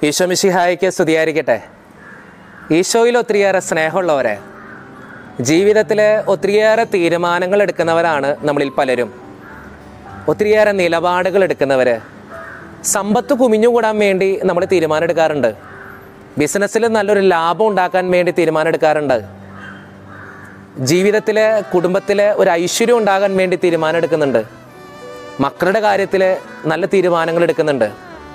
ഈശോമിശിഹായിക്ക് സ്തുതിയായിരിക്കട്ടെ ഈശോയിൽ ഒത്തിരിയേറെ സ്നേഹമുള്ളവരെ ജീവിതത്തിൽ ഒത്തിരിയേറെ തീരുമാനങ്ങൾ എടുക്കുന്നവരാണ് നമ്മളിൽ പലരും ഒത്തിരിയേറെ നിലപാടുകൾ എടുക്കുന്നവർ സമ്പത്ത് കുമിഞ്ഞുകൂടാൻ വേണ്ടി നമ്മൾ തീരുമാനം എടുക്കാറുണ്ട് ബിസിനസ്സിൽ നല്ലൊരു ലാഭം ഉണ്ടാക്കാൻ വേണ്ടി തീരുമാനം എടുക്കാറുണ്ട് ജീവിതത്തിൽ കുടുംബത്തിൽ ഒരു ഐശ്വര്യം ഉണ്ടാകാൻ വേണ്ടി തീരുമാനം എടുക്കുന്നുണ്ട് മക്കളുടെ കാര്യത്തിൽ നല്ല തീരുമാനങ്ങൾ എടുക്കുന്നുണ്ട്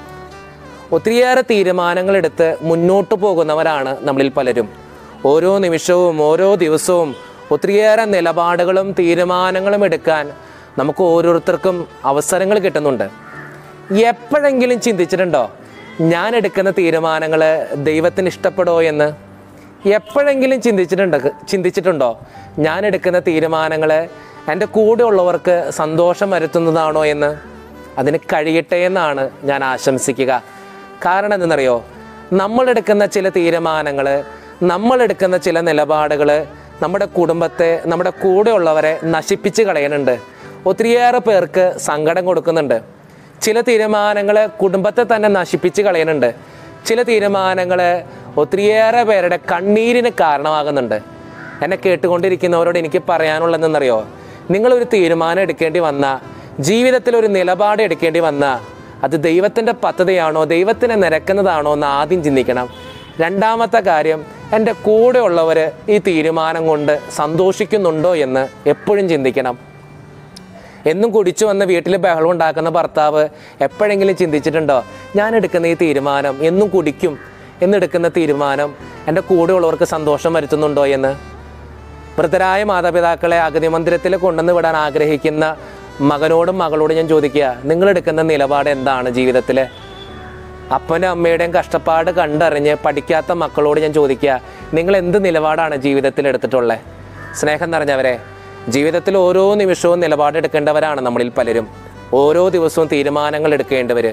ഒത്തിരിയേറെ തീരുമാനങ്ങൾ എടുത്ത് മുന്നോട്ട് പോകുന്നവരാണ് നമ്മളിൽ പലരും ഓരോ നിമിഷവും ഓരോ ദിവസവും ഒത്തിരിയേറെ നിലപാടുകളും തീരുമാനങ്ങളും എടുക്കാൻ നമുക്ക് ഓരോരുത്തർക്കും അവസരങ്ങൾ കിട്ടുന്നുണ്ട് എപ്പോഴെങ്കിലും ചിന്തിച്ചിട്ടുണ്ടോ ഞാൻ എടുക്കുന്ന തീരുമാനങ്ങൾ ദൈവത്തിന് ഇഷ്ടപ്പെടുമോ എന്ന് എപ്പോഴെങ്കിലും ചിന്തിച്ചിട്ടുണ്ട് ചിന്തിച്ചിട്ടുണ്ടോ ഞാൻ എടുക്കുന്ന തീരുമാനങ്ങൾ എൻ്റെ കൂടെ ഉള്ളവർക്ക് സന്തോഷം വരുത്തുന്നതാണോ എന്ന് അതിന് കഴിയട്ടെ എന്നാണ് ഞാൻ ആശംസിക്കുക കാരണം എന്തെന്നറിയോ നമ്മളെടുക്കുന്ന ചില തീരുമാനങ്ങൾ നമ്മളെടുക്കുന്ന ചില നിലപാടുകൾ നമ്മുടെ കുടുംബത്തെ നമ്മുടെ കൂടെയുള്ളവരെ നശിപ്പിച്ച് കളയുന്നുണ്ട് ഒത്തിരിയേറെ പേർക്ക് സങ്കടം കൊടുക്കുന്നുണ്ട് ചില തീരുമാനങ്ങൾ കുടുംബത്തെ തന്നെ നശിപ്പിച്ച് കളയുന്നുണ്ട് ചില തീരുമാനങ്ങൾ ഒത്തിരിയേറെ പേരുടെ കണ്ണീരിന് കാരണമാകുന്നുണ്ട് എന്നെ കേട്ടുകൊണ്ടിരിക്കുന്നവരോട് എനിക്ക് പറയാനുള്ളതെന്നറിയോ നിങ്ങളൊരു തീരുമാനം എടുക്കേണ്ടി വന്ന ജീവിതത്തിൽ ഒരു നിലപാട് എടുക്കേണ്ടി വന്ന അത് ദൈവത്തിൻ്റെ പദ്ധതിയാണോ ദൈവത്തിന് നിരക്കുന്നതാണോ എന്ന് ആദ്യം ചിന്തിക്കണം രണ്ടാമത്തെ കാര്യം എൻ്റെ കൂടെയുള്ളവർ ഈ തീരുമാനം കൊണ്ട് സന്തോഷിക്കുന്നുണ്ടോ എന്ന് എപ്പോഴും ചിന്തിക്കണം എന്നും കുടിച്ചു വന്ന് വീട്ടിൽ ബഹളം ഉണ്ടാക്കുന്ന ഭർത്താവ് എപ്പോഴെങ്കിലും ചിന്തിച്ചിട്ടുണ്ടോ ഞാൻ എടുക്കുന്ന ഈ തീരുമാനം എന്നും കുടിക്കും എന്നെടുക്കുന്ന തീരുമാനം എൻ്റെ കൂടെയുള്ളവർക്ക് സന്തോഷം വരുത്തുന്നുണ്ടോ എന്ന് വൃദ്ധരായ മാതാപിതാക്കളെ അഗതി മന്ദിരത്തിൽ കൊണ്ടുവന്ന് വിടാൻ ആഗ്രഹിക്കുന്ന മകനോടും മകളോടും ഞാൻ ചോദിക്കുക നിങ്ങളെടുക്കുന്ന നിലപാട് എന്താണ് ജീവിതത്തിൽ അപ്പൻ്റെ അമ്മയുടെയും കഷ്ടപ്പാട് കണ്ടറിഞ്ഞ് പഠിക്കാത്ത മക്കളോട് ഞാൻ ചോദിക്കുക നിങ്ങൾ എന്ത് നിലപാടാണ് ജീവിതത്തിൽ എടുത്തിട്ടുള്ളത് സ്നേഹം നിറഞ്ഞവരെ ജീവിതത്തിൽ ഓരോ നിമിഷവും നിലപാടെടുക്കേണ്ടവരാണ് നമ്മളിൽ പലരും ഓരോ ദിവസവും തീരുമാനങ്ങൾ എടുക്കേണ്ടവർ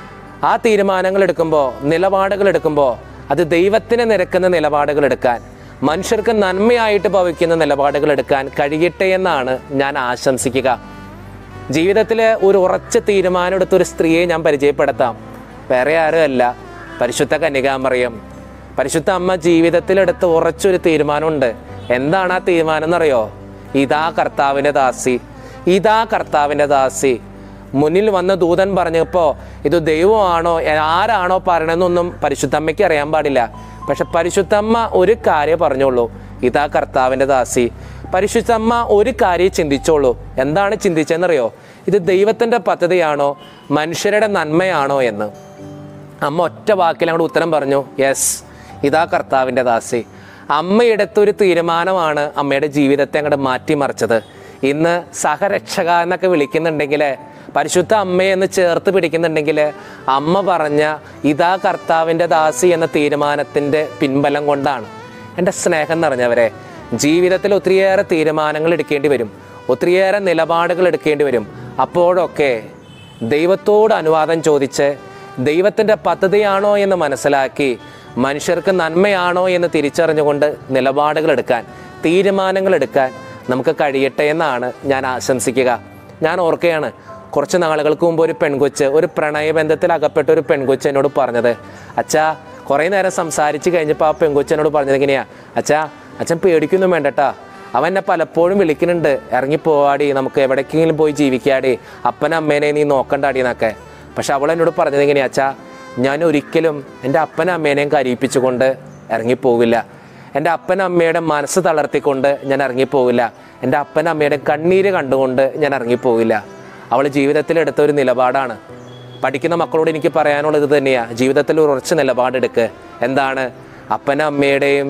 ആ തീരുമാനങ്ങൾ എടുക്കുമ്പോൾ നിലപാടുകൾ എടുക്കുമ്പോൾ അത് ദൈവത്തിന് നിരക്കുന്ന നിലപാടുകൾ എടുക്കാൻ മനുഷ്യർക്ക് നന്മയായിട്ട് ഭവിക്കുന്ന നിലപാടുകൾ എടുക്കാൻ കഴിയട്ടെ എന്നാണ് ഞാൻ ആശംസിക്കുക ജീവിതത്തിൽ ഒരു ഉറച്ച തീരുമാനം എടുത്ത ഒരു സ്ത്രീയെ ഞാൻ പരിചയപ്പെടുത്താം വേറെ ആരുമല്ല പരിശുദ്ധ കന്യകാമറിയം പരിശുദ്ധ അമ്മ ജീവിതത്തിലെടുത്ത ഉറച്ചൊരു തീരുമാനമുണ്ട് എന്താണ് ആ തീരുമാനം എന്നറിയോ ഇതാ കർത്താവിൻ്റെ ദാസി ഇതാ കർത്താവിൻ്റെ ദാസി മുന്നിൽ വന്ന ദൂതൻ പറഞ്ഞപ്പോൾ ഇത് ദൈവമാണോ ആരാണോ പറയണമെന്നൊന്നും പരിശുദ്ധമ്മയ്ക്ക് അറിയാൻ പാടില്ല പക്ഷെ പരിശുദ്ധമ്മ ഒരു കാര്യം പറഞ്ഞോളൂ ഇതാ കർത്താവിൻ്റെ ദാസി പരിശുദ്ധമ്മ ഒരു കാര്യം ചിന്തിച്ചോളൂ എന്താണ് ചിന്തിച്ചതെന്നറിയോ ഇത് ദൈവത്തിൻ്റെ പദ്ധതിയാണോ മനുഷ്യരുടെ നന്മയാണോ എന്ന് അമ്മ ഒറ്റ വാക്കിൽ അങ്ങോട്ട് ഉത്തരം പറഞ്ഞു യെസ് ഇതാ കർത്താവിൻ്റെ ദാസി അമ്മ എടുത്തൊരു തീരുമാനമാണ് അമ്മയുടെ ജീവിതത്തെ അങ്ങോട്ട് മാറ്റിമറിച്ചത് ഇന്ന് സഹരക്ഷക എന്നൊക്കെ വിളിക്കുന്നുണ്ടെങ്കിൽ പരിശുദ്ധ അമ്മയെ എന്ന് ചേർത്ത് പിടിക്കുന്നുണ്ടെങ്കിൽ അമ്മ പറഞ്ഞ ഇതാ കർത്താവിൻ്റെ ദാസി എന്ന തീരുമാനത്തിൻ്റെ പിൻബലം കൊണ്ടാണ് എൻ്റെ സ്നേഹം നിറഞ്ഞവരെ ജീവിതത്തിൽ ഒത്തിരിയേറെ തീരുമാനങ്ങൾ എടുക്കേണ്ടി വരും ഒത്തിരിയേറെ നിലപാടുകൾ എടുക്കേണ്ടി വരും അപ്പോഴൊക്കെ ദൈവത്തോട് അനുവാദം ചോദിച്ച് ദൈവത്തിൻ്റെ പദ്ധതിയാണോ എന്ന് മനസ്സിലാക്കി മനുഷ്യർക്ക് നന്മയാണോ എന്ന് തിരിച്ചറിഞ്ഞുകൊണ്ട് നിലപാടുകൾ എടുക്കാൻ തീരുമാനങ്ങൾ എടുക്കാൻ നമുക്ക് കഴിയട്ടെ എന്നാണ് ഞാൻ ആശംസിക്കുക ഞാൻ ഓർക്കുകയാണ് കുറച്ച് നാളുകൾക്ക് മുമ്പ് ഒരു പെൺകൊച്ച് ഒരു പ്രണയബന്ധത്തിൽ അകപ്പെട്ട ഒരു പെൺകൊച്ച് എന്നോട് പറഞ്ഞത് അച്ഛാ കുറേ നേരം സംസാരിച്ച് കഴിഞ്ഞപ്പോൾ ആ പെൺകൊച്ച് എന്നോട് പറഞ്ഞത് എങ്ങനെയാ അച്ഛാ അച്ഛൻ പേടിക്കൊന്നും വേണ്ടട്ടാ അവൻ എന്നെ പലപ്പോഴും വിളിക്കുന്നുണ്ട് ഇറങ്ങിപ്പോവാടി നമുക്ക് എവിടേക്കെങ്കിലും പോയി ജീവിക്കാടി അപ്പനും അമ്മേനെ നീ നോക്കണ്ടാടി എന്നൊക്കെ പക്ഷെ അവൾ എന്നോട് പറഞ്ഞത് എങ്ങനെയാ അച്ഛാ ഞാൻ ഒരിക്കലും എൻ്റെ അപ്പനും അമ്മേനെയും കരയിപ്പിച്ചുകൊണ്ട് ഇറങ്ങിപ്പോവില്ല എൻ്റെ അപ്പനും അമ്മയുടെ മനസ്സ് തളർത്തിക്കൊണ്ട് ഞാൻ ഇറങ്ങിപ്പോവില്ല എൻ്റെ അപ്പനും അമ്മയുടെ കണ്ണീര് കണ്ടുകൊണ്ട് ഞാൻ ഇറങ്ങിപ്പോവില്ല അവൾ ജീവിതത്തിൽ എടുത്ത ഒരു നിലപാടാണ് പഠിക്കുന്ന മക്കളോട് എനിക്ക് പറയാനുള്ളത് ഇത് തന്നെയാണ് ജീവിതത്തിൽ ഒരു ഉറച്ച നിലപാടെടുക്ക് എന്താണ് അപ്പനും അമ്മയുടെയും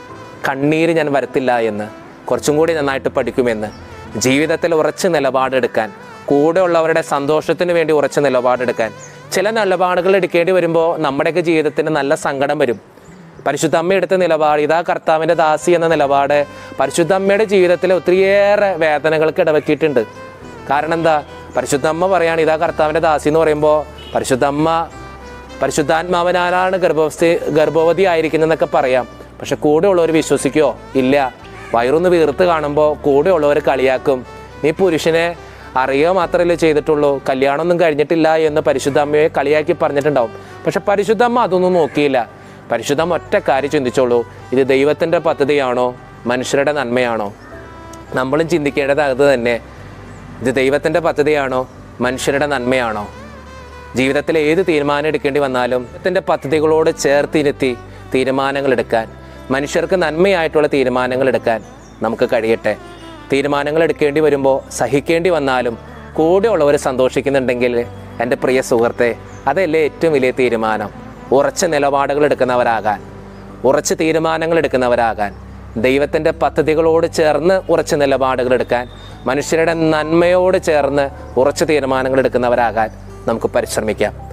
കണ്ണീര് ഞാൻ വരത്തില്ല എന്ന് കുറച്ചും കൂടി നന്നായിട്ട് പഠിക്കുമെന്ന് ജീവിതത്തിൽ ഉറച്ച നിലപാടെടുക്കാൻ കൂടെയുള്ളവരുടെ സന്തോഷത്തിന് വേണ്ടി ഉറച്ച നിലപാടെടുക്കാൻ ചില നിലപാടുകൾ എടുക്കേണ്ടി വരുമ്പോൾ നമ്മുടെയൊക്കെ ജീവിതത്തിന് നല്ല സങ്കടം വരും പരിശുദ്ധ അമ്മ എടുത്ത നിലപാട് ഇതാ കർത്താവിൻ്റെ ദാസി എന്ന നിലപാട് പരിശുദ്ധ അമ്മയുടെ ജീവിതത്തിൽ ഒത്തിരിയേറെ വേദനകൾക്ക് ഇടവക്കിയിട്ടുണ്ട് കാരണം എന്താ പരിശുദ്ധ അമ്മ പറയാണ് ഇതാ കർത്താവിൻ്റെ ദാസി എന്ന് പറയുമ്പോൾ പരിശുദ്ധ അമ്മ പരിശുദ്ധാത്മാവനാലാണ് ഗർഭവസ്ഥ ഗർഭവതി ആയിരിക്കുന്നതെന്നൊക്കെ പറയാം പക്ഷെ കൂടെയുള്ളവർ വിശ്വസിക്കുമോ ഇല്ല വയറൊന്ന് വീർത്ത് കാണുമ്പോൾ കൂടെയുള്ളവർ കളിയാക്കും നീ പുരുഷനെ അറിയുക മാത്രമല്ലേ ചെയ്തിട്ടുള്ളൂ കല്യാണമൊന്നും കഴിഞ്ഞിട്ടില്ല എന്ന് പരിശുദ്ധ അമ്മയെ കളിയാക്കി പറഞ്ഞിട്ടുണ്ടാവും പക്ഷെ പരിശുദ്ധ അമ്മ അതൊന്നും നോക്കിയില്ല പരിശുദ്ധ അമ്മ ഒറ്റ കാര്യം ചിന്തിച്ചോളൂ ഇത് ദൈവത്തിൻ്റെ പദ്ധതിയാണോ മനുഷ്യരുടെ നന്മയാണോ നമ്മളും ചിന്തിക്കേണ്ടത് അത് തന്നെ ഇത് ദൈവത്തിൻ്റെ പദ്ധതിയാണോ മനുഷ്യരുടെ നന്മയാണോ ജീവിതത്തിൽ ഏത് തീരുമാനം എടുക്കേണ്ടി വന്നാലും ദൈവത്തിൻ്റെ പദ്ധതികളോട് ചേർത്തിരുത്തി തീരുമാനങ്ങൾ എടുക്കാൻ മനുഷ്യർക്ക് നന്മയായിട്ടുള്ള തീരുമാനങ്ങൾ എടുക്കാൻ നമുക്ക് കഴിയട്ടെ തീരുമാനങ്ങൾ എടുക്കേണ്ടി വരുമ്പോൾ സഹിക്കേണ്ടി വന്നാലും കൂടെ ഉള്ളവർ സന്തോഷിക്കുന്നുണ്ടെങ്കിൽ എൻ്റെ പ്രിയ സുഹൃത്തെ അതല്ലേ ഏറ്റവും വലിയ തീരുമാനം ഉറച്ച നിലപാടുകൾ എടുക്കുന്നവരാകാൻ ഉറച്ച തീരുമാനങ്ങൾ എടുക്കുന്നവരാകാൻ ദൈവത്തിൻ്റെ പദ്ധതികളോട് ചേർന്ന് ഉറച്ച നിലപാടുകൾ എടുക്കാൻ മനുഷ്യരുടെ നന്മയോട് ചേർന്ന് ഉറച്ച തീരുമാനങ്ങൾ എടുക്കുന്നവരാകാൻ നമുക്ക് പരിശ്രമിക്കാം